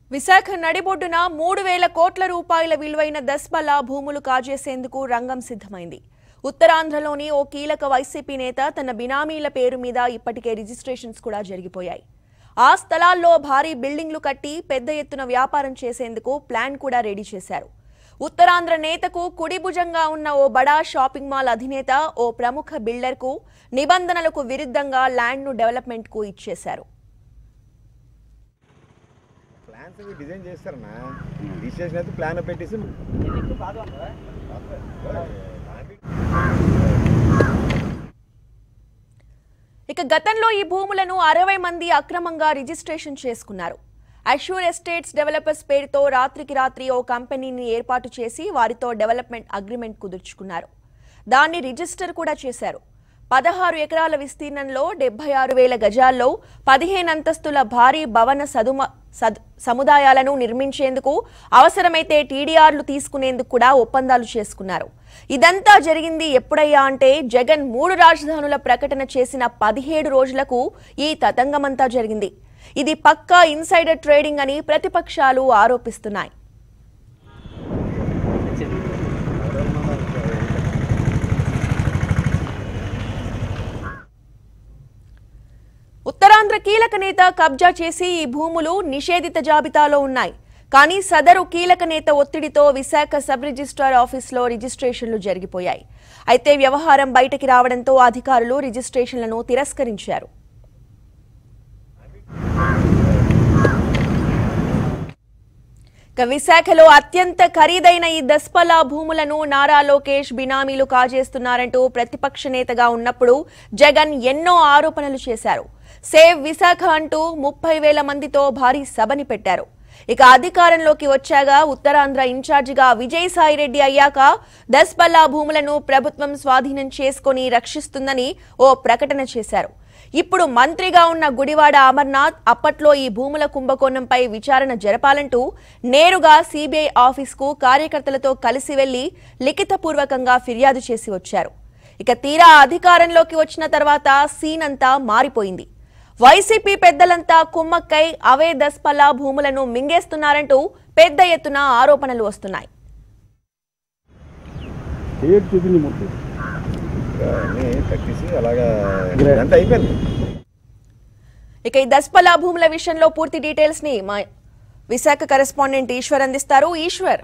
విశాఖ నడిబొడ్డున మూడు వేల కోట్ల రూపాయల విలువైన దస్బల భూములు కాజేసేందుకు రంగం సిద్ధమైంది ఉత్తరాంధ్రలోని ఓ కీలక వైసీపీ నేత తన బినామీల పేరు మీద ఇప్పటికే రిజిస్ట్రేషన్స్ కూడా జరిగిపోయాయి ఆ స్థలాల్లో భారీ బిల్డింగ్లు కట్టి పెద్ద ఎత్తున వ్యాపారం చేసేందుకు ప్లాన్ కూడా రెడీ చేశారు ఉత్తరాంధ్ర నేతకు కుడి భుజంగా ఉన్న ఓ బడా షాపింగ్ మాల్ అధినేత ఓ ప్రముఖ బిల్డర్కు నిబంధనలకు విరుద్ధంగా ల్యాండ్ను డెవలప్మెంట్కు ఇచ్చేశారు ప్లాన్స్ అవి డిజైన్ చేస్తారన్నా రిజిస్ట్రేషన్ అయితే ప్లాన్ పెట్టేసి ఇక గతంలో ఈ భూములను అరవై మంది అక్రమంగా రిజిస్ట్రేషన్ చేసుకున్నారు అష్యూర్ ఎస్టేట్స్ డెవలపర్స్ పేరుతో రాత్రికి రాత్రి ఓ కంపెనీని ఏర్పాటు చేసి వారితో డెవలప్మెంట్ అగ్రిమెంట్ కుదుర్చుకున్నారు దాన్ని రిజిస్టర్ కూడా చేశారు పదహారు ఎకరాల విస్తీర్ణంలో డెబ్బై ఆరు వేల గజాల్లో పదిహేను అంతస్తుల భారీ భవన సదుమ సద్ సముదాయాలను నిర్మించేందుకు అవసరమైతే టీడీఆర్లు తీసుకునేందుకు కూడా ఒప్పందాలు చేసుకున్నారు ఇదంతా జరిగింది ఎప్పుడయ్యా అంటే జగన్ మూడు రాజధానుల ప్రకటన చేసిన పదిహేడు రోజులకు ఈ తతంగమంతా జరిగింది ఇది పక్కా ఇన్సైడర్ ట్రేడింగ్ అని ప్రతిపక్షాలు ఆరోపిస్తున్నాయి ఉత్తరాంధ్ర కీలక నేత కబ్జా చేసి ఈ భూములు నిషేధిత జాబితాలో ఉన్నాయి కానీ సదరు కీలక నేత ఒత్తిడితో విశాఖ సబ్ రిజిస్ట్రార్ ఆఫీసులో రిజిస్ట్రేషన్లు జరిగిపోయాయి అయితే వ్యవహారం బయటకి రావడంతో అధికారులు రిజిస్ట్రేషన్లను తిరస్కరించారు ఇక విశాఖలో అత్యంత ఖరీదైన ఈ దస్పలా భూములను నారా లోకేష్ బినామీలు కాజేస్తున్నారంటూ ప్రతిపక్ష నేతగా ఉన్నప్పుడు జగన్ ఎన్నో ఆరోపణలు చేశారు సేవ్ విశాఖ అంటూ ముప్పై వేల మందితో భారీ సభని పెట్టారు ఇక అధికారంలోకి వచ్చాక ఉత్తరాంధ్ర ఇన్ఛార్జిగా విజయసాయిరెడ్డి అయ్యాక దస్పల్లా భూములను ప్రభుత్వం స్వాధీనం చేసుకుని రక్షిస్తుందని ఓ ప్రకటన చేశారు ఇప్పుడు మంత్రిగా ఉన్న గుడివాడ అమర్నాథ్ అప్పట్లో ఈ భూముల కుంభకోణంపై విచారణ జరపాలంటూ నేరుగా సిబిఐ ఆఫీస్కు కార్యకర్తలతో కలిసి వెళ్లి లిఖితపూర్వకంగా ఫిర్యాదు చేసి వచ్చారు ఇక తీరా అధికారంలోకి వచ్చిన తర్వాత సీన్ అంతా మారిపోయింది వైసీపీ పెద్దలంతా కుమ్మక్కై అవే దస్పల్లా భూములను మింగేస్తున్నారంటూ పెద్ద ఎత్తున ఆరోపణలు వస్తున్నాయి డేట్ చూపింది మూర్తి అన్నీ కట్టేసి అలాగా అంతా అయిపోయింది ఇక ఈ దస్పల్లా భూముల విషయంలో పూర్తి డీటెయిల్స్ ని మా విశాఖ కరెస్పాండెంట్ ఈశ్వర్ అందిస్తారు ఈశ్వర్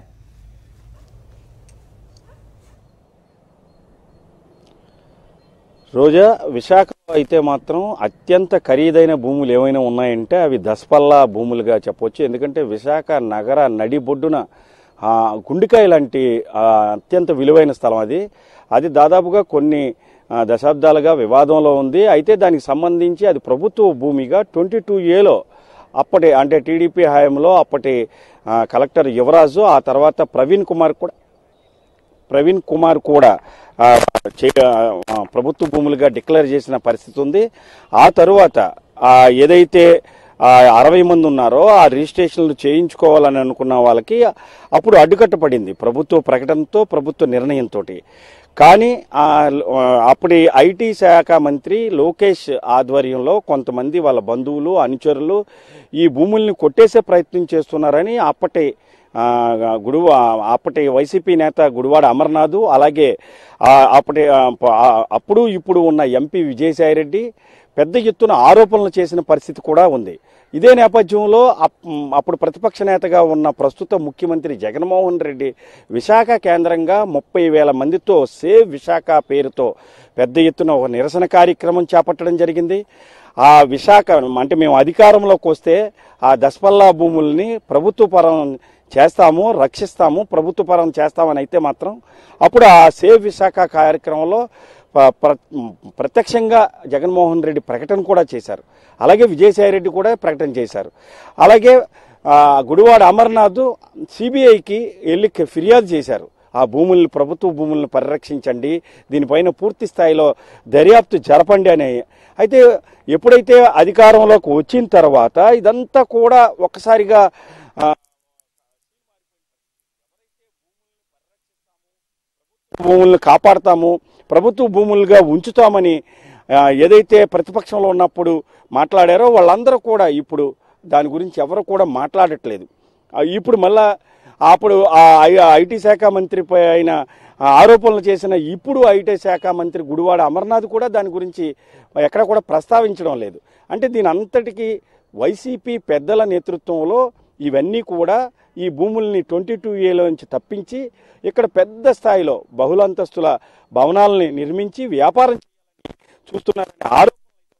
రోజా విశాఖలో అయితే మాత్రం అత్యంత ఖరీదైన భూములు ఏమైనా ఉన్నాయంటే అవి దసపల్లా భూములుగా చెప్పొచ్చు ఎందుకంటే విశాఖ నగర నడిబొడ్డున ఆ, గుండికాయ లాంటి ఆ, అత్యంత విలువైన స్థలం అది అది దాదాపుగా కొన్ని ఆ, దశాబ్దాలుగా వివాదంలో ఉంది అయితే దానికి సంబంధించి అది ప్రభుత్వ భూమిగా ట్వంటీ టూ ఏలో అప్పటి అంటే టీడీపీ హయాంలో అప్పటి ఆ, కలెక్టర్ యువరాజు ఆ తర్వాత ప్రవీణ్ కుమార్ కూడా ప్రవీణ్ కుమార్ కూడా ఆ, చే- ఆ, ప్రభుత్వ భూములుగా డిక్లేర్ చేసిన పరిస్థితి ఉంది ఆ తరువాత ఆ, ఏదైతే ఆ, అరవై మంది ఉన్నారో ఆ రిజిస్ట్రేషన్లు చేయించుకోవాలని అనుకున్న వాళ్ళకి అప్పుడు అడ్డుకట్ట పడింది ప్రభుత్వ ప్రకటనతో ప్రభుత్వ నిర్ణయంతో కానీ ఆ, ఆ, అప్పటి ఐటీ శాఖ మంత్రి లోకేష్ ఆధ్వర్యంలో కొంతమంది వాళ్ళ బంధువులు అనుచరులు ఈ భూముల్ని కొట్టేసే ప్రయత్నం చేస్తున్నారని అప్పటి ఆ, గుడివ అప్పటి వైసీపీ నేత గుడివాడ అమర్నాథ్ అలాగే ఆ, అప్పటి ఆ, ప- ఆ, అప్పుడు ఇప్పుడు ఉన్న ఎంపీ విజయసాయిరెడ్డి పెద్ద ఎత్తున ఆరోపణలు చేసిన పరిస్థితి కూడా ఉంది ఇదే నేపథ్యంలో అప్- అప్పుడు ప్రతిపక్ష నేతగా ఉన్న ప్రస్తుత ముఖ్యమంత్రి జగన్మోహన్ రెడ్డి విశాఖ కేంద్రంగా ముప్పై వేల మందితో సేవ్ విశాఖ పేరుతో పెద్ద ఎత్తున ఒక నిరసన కార్యక్రమం చేపట్టడం జరిగింది ఆ విశాఖ అంటే మేము అధికారంలోకి వస్తే ఆ దస్పల్లా భూముల్ని ప్రభుత్వ పరం చేస్తాము రక్షిస్తాము ప్రభుత్వ పరం చేస్తామని అయితే మాత్రం అప్పుడు ఆ సేవ్ విశాఖ కార్యక్రమంలో ప- ప్ర- ప్రత్యక్షంగా జగన్మోహన్ రెడ్డి ప్రకటన కూడా చేశారు అలాగే విజయసాయిరెడ్డి కూడా ప్రకటన చేశారు అలాగే ఆ, గుడివాడ అమర్నాథ్ సిబిఐకి వెళ్ళి ఫిర్యాదు చేశారు ఆ భూముల్ని ప్రభుత్వ భూములను పరిరక్షించండి దీనిపైన పూర్తి స్థాయిలో దర్యాప్తు జరపండి అని అయితే ఎప్పుడైతే అధికారంలోకి వచ్చిన తర్వాత ఇదంతా కూడా ఒక్కసారిగా ఆ, భూములను కాపాడతాము ప్రభుత్వ భూములుగా ఉంచుతామని ఆ, ఏదైతే ప్రతిపక్షంలో ఉన్నప్పుడు మాట్లాడారో వాళ్ళందరూ కూడా ఇప్పుడు దాని గురించి ఎవరు కూడా మాట్లాడట్లేదు ఆ, ఇప్పుడు మళ్ళా అప్పుడు ఆ ఐ- ఐటీ శాఖ మంత్రి పై అయిన ఆ ఆరోపణలు చేసిన ఇప్పుడు ఐటీ శాఖ మంత్రి గుడివాడ అమర్నాథ్ కూడా దాని గురించి ఎక్కడ కూడా ప్రస్తావించడం లేదు అంటే దీని అంతటికీ వైసీపీ పెద్దల నేతృత్వంలో ఇవన్నీ కూడా ఈ భూముల్ని ట్వంటీ టూ ఏలో నుంచి తప్పించి ఇక్కడ పెద్ద స్థాయిలో బహుళంతస్తుల భవనాలని నిర్మించి వ్యాపారం చేయాలని చూస్తున్నారనే ఆరోపణ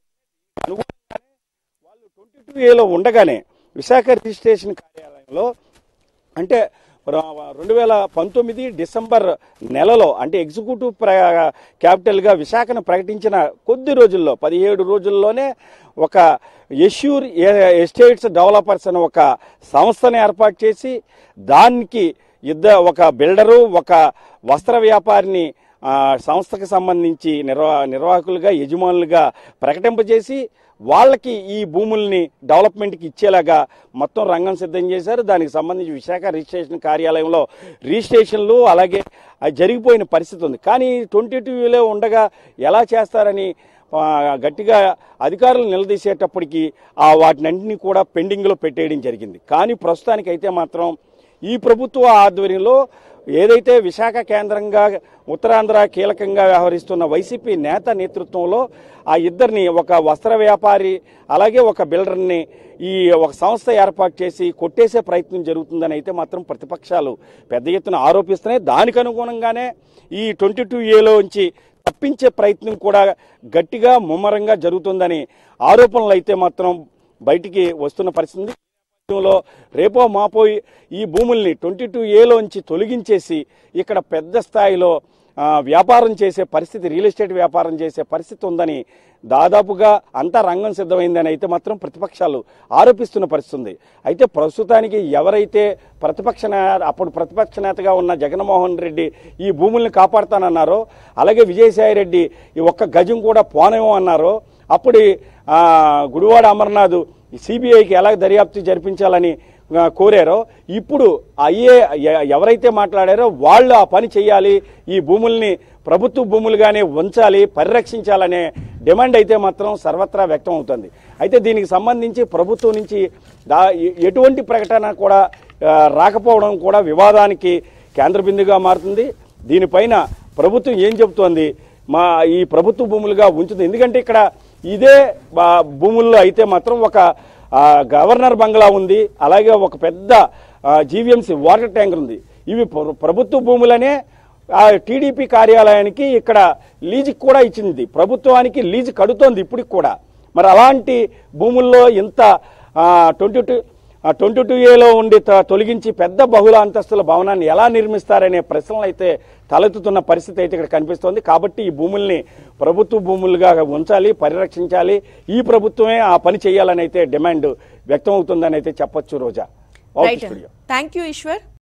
అనుగుణంగానే వాళ్ళు ట్వంటీ టూ ఏలో ఉండగానే విశాఖ రిజిస్ట్రేషన్ కార్యాలయంలో అంటే రెండు వేల పంతొమ్మిది డిసెంబర్ నెలలో అంటే ఎగ్జిక్యూటివ్ ప్ర క్యాపిటల్గా విశాఖను ప్రకటించిన కొద్ది రోజుల్లో పదిహేడు రోజుల్లోనే ఒక యష్యూర్ ఎస్టేట్స్ డెవలపర్స్ అని ఒక సంస్థను ఏర్పాటు చేసి దానికి ఇద్ద ఒక బిల్డరు ఒక వస్త్ర వ్యాపారిని ఆ, సంస్థకు సంబంధించి నిర్వా నిర్వాహకులుగా యజమానులుగా ప్రకటింపజేసి వాళ్ళకి ఈ భూముల్ని డెవలప్మెంట్కి ఇచ్చేలాగా మొత్తం రంగం సిద్ధం చేశారు దానికి సంబంధించి విశాఖ రిజిస్ట్రేషన్ కార్యాలయంలో రిజిస్ట్రేషన్లు అలాగే అది జరిగిపోయిన పరిస్థితి ఉంది కానీ ట్వంటీ టూలో ఉండగా ఎలా చేస్తారని ఆ, గట్టిగా అధికారులు నిలదీసేటప్పటికి ఆ వాటినన్నింటినీ కూడా పెండింగ్లో పెట్టేయడం జరిగింది కానీ ప్రస్తుతానికైతే మాత్రం ఈ ప్రభుత్వ ఆధ్వర్యంలో ఏదైతే విశాఖ కేంద్రంగా ఉత్తరాంధ్ర కీలకంగా వ్యవహరిస్తున్న వైసీపీ నేత నేతృత్వంలో ఆ ఇద్దరిని ఒక వస్త్ర వ్యాపారి అలాగే ఒక బిల్డర్ని ఈ ఒక సంస్థ ఏర్పాటు చేసి కొట్టేసే ప్రయత్నం జరుగుతుందని అయితే మాత్రం ప్రతిపక్షాలు పెద్ద ఎత్తున ఆరోపిస్తున్నాయి దానికి అనుగుణంగానే ఈ ట్వంటీ టూ ఏలోంచి తప్పించే ప్రయత్నం కూడా గట్టిగా ముమ్మరంగా జరుగుతుందని ఆరోపణలు అయితే మాత్రం బయటికి వస్తున్న పరిస్థితి ఉంది. నేపథ్యంలో రేపో మాపో ఈ భూముల్ని ట్వంటీ టూ ఏలోంచి తొలగించేసి ఇక్కడ పెద్ద స్థాయిలో ఆ, వ్యాపారం చేసే పరిస్థితి రియల్ ఎస్టేట్ వ్యాపారం చేసే పరిస్థితి ఉందని దాదాపుగా అంతా రంగం సిద్ధమైందని అయితే మాత్రం ప్రతిపక్షాలు ఆరోపిస్తున్న పరిస్థితి ఉంది అయితే ప్రస్తుతానికి ఎవరైతే ప్రతిపక్ష నే- అప్పుడు ప్రతిపక్ష నేతగా ఉన్న జగన్మోహన్ రెడ్డి ఈ భూముల్ని కాపాడుతానన్నారో అలాగే విజయసాయి రెడ్డి ఈ ఒక్క గజం కూడా పోనేమో అన్నారో అప్పుడు ఆ, గుడివాడ అమర్నాథ్ సిబిఐకి ఎలా దర్యాప్తు జరిపించాలని ఆ, కోరారో ఇప్పుడు అయ్యే ఎ- ఎవరైతే మాట్లాడారో వాళ్ళు ఆ పని చేయాలి ఈ భూముల్ని ప్రభుత్వ భూములుగానే ఉంచాలి పరిరక్షించాలనే డిమాండ్ అయితే మాత్రం సర్వత్రా వ్యక్తం అవుతుంది అయితే దీనికి సంబంధించి ప్రభుత్వం నుంచి దా ఎ- ఎటువంటి ప్రకటన కూడా ఆ, రాకపోవడం కూడా వివాదానికి కేంద్ర బిందుగా మారుతుంది దీనిపైన ప్రభుత్వం ఏం చెబుతోంది మా ఈ ప్రభుత్వ భూములుగా ఉంచుతుంది ఎందుకంటే ఇక్కడ ఇదే ఆ, భూముల్లో అయితే మాత్రం ఒక ఆ, గవర్నర్ బంగ్లా ఉంది అలాగే ఒక పెద్ద జీవీఎంసీ వాటర్ ట్యాంకర్ ఉంది ఇవి ప్ర- ప్రభుత్వ భూములనే ఆ టీడీపీ కార్యాలయానికి ఇక్కడ లీజుకి కూడా ఇచ్చింది ప్రభుత్వానికి లీజు కడుతోంది ఇప్పటికి కూడా మరి అలాంటి భూముల్లో ఇంత ట్వంటీ టూ ట్వంటీ టూ ఏలో ఉండి త- తొలగించి పెద్ద బహుళ అంతస్తుల భవనాన్ని ఎలా నిర్మిస్తారనే ప్రశ్నలు అయితే తలెత్తుతున్న పరిస్థితి అయితే ఇక్కడ కనిపిస్తోంది కాబట్టి ఈ భూముల్ని ప్రభుత్వ భూములుగా ఉంచాలి పరిరక్షించాలి ఈ ప్రభుత్వమే ఆ పని చేయాలని అయితే డిమాండ్ వ్యక్తం అవుతుందని అయితే చెప్పొచ్చు Roja out right studio thank you Eshwar